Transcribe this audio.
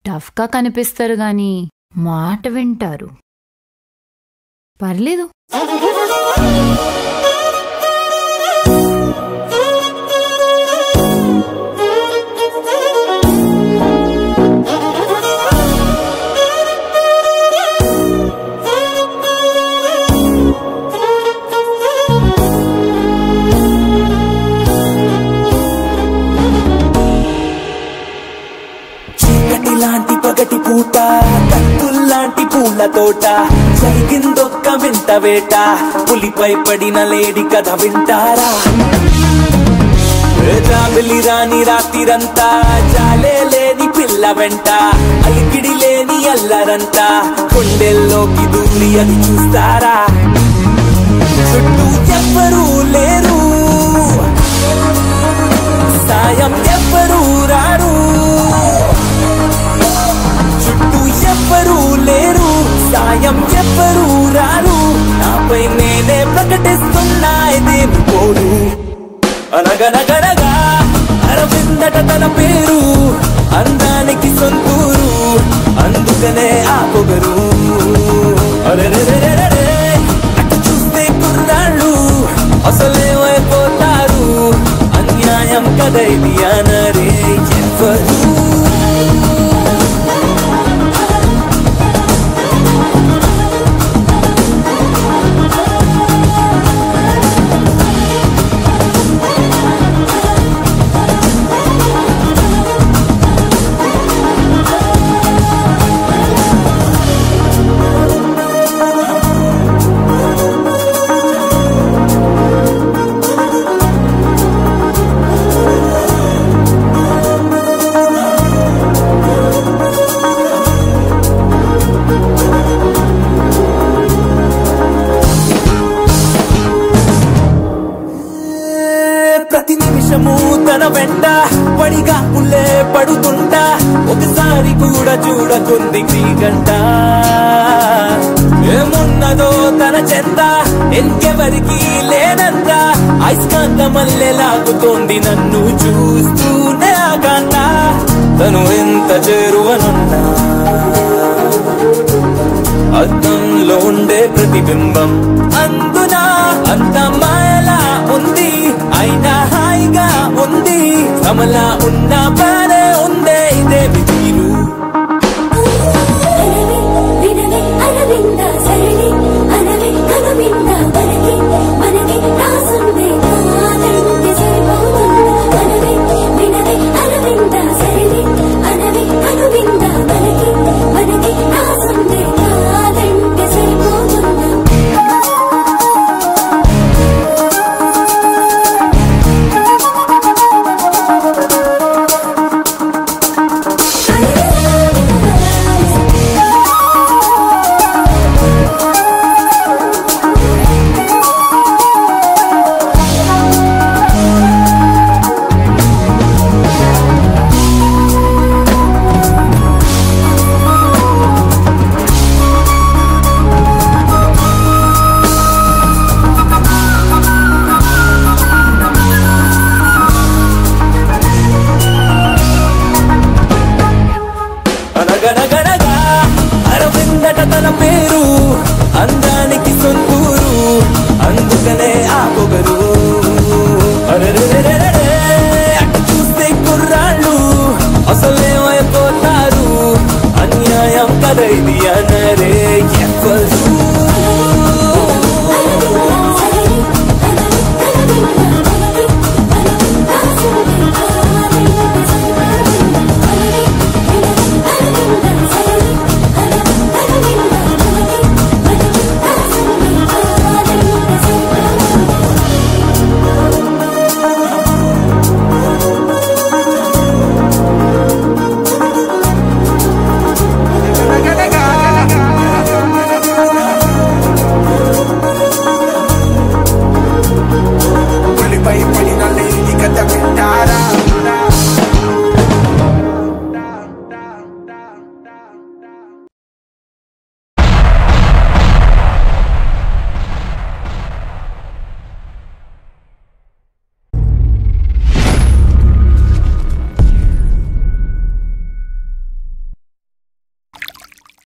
టఫ్గా కనిపిస్తారు గాని మాట వింటారు పర్లేదు చీకటి లాంటి పగటి పూట కత్తుల్లాంటి పూల తోట జరిగిందొక్క వింత వేట పులిపై పడిన లేడి కథ వింటారా జాబిలి రాని రాత్రిరంతా జాలే లేని పిల్ల వెంట అలికిడి లేని అల్లరంతా కొండెల్లోకి దూరి అది చూస్తారా చుట్టూ ఎవ్వరూ లేరు సాయం ఎవ్వరూ రారు చుట్టూ ఎవ్వరూ లేరు సాయం ఎవ్వరూ రారు నాపై నేనే ప్రకటిస్తున్నా ఇదేమి పోరు అనగనగనగా అరవిందట తన పేరు అందానికి సొంతూరు అందుకనే ఆ పొగరు అరెరెరెరెరెరే, అటు చూస్తే కుర్రాళ్ళు అసలేమైపోతారు అన్యాయం కదైది అనరే ఎవరు ప్రతి నిమిషము తన వెంట పడిగా పుల్లే పడుతుంటా ఒకసారి కూడా చూడకుంది గంట ఏమున్నదో తన చెంత ఇంకెవరికి లేనంత అయస్కాంత మల్లె లాగుతోంది నన్ను చూస్తూనే ఆగంట తను ఎంత చేరువనున్నా అద్దంలో ఉండే ప్రతిబింబం అందున అంత మాయలా ఉంది అయినా హాయిగా ఉంది కమలా ఉన్న బానే ఉందే ఇదేమి తీరు వినవే అరవింద సరణి అనవే కనువింద మనకి మనకి రాసుందే కాదంటే సరిపోతుందా అనవే వినవే అరవింద సరణి అనవే కనువింద మనకి మనకి రాసుందే కాదంటే సరిపోతుందా అనగనగనగా అరవిందట తన పేరు అందానికి సొంతూరు అందుకనే ఆ పొగరు అరెరెరెరెరెరే, అటు చూస్తే కుర్రాళ్ళు అసలేమైపోతారు అన్యాయం కదైది అన్న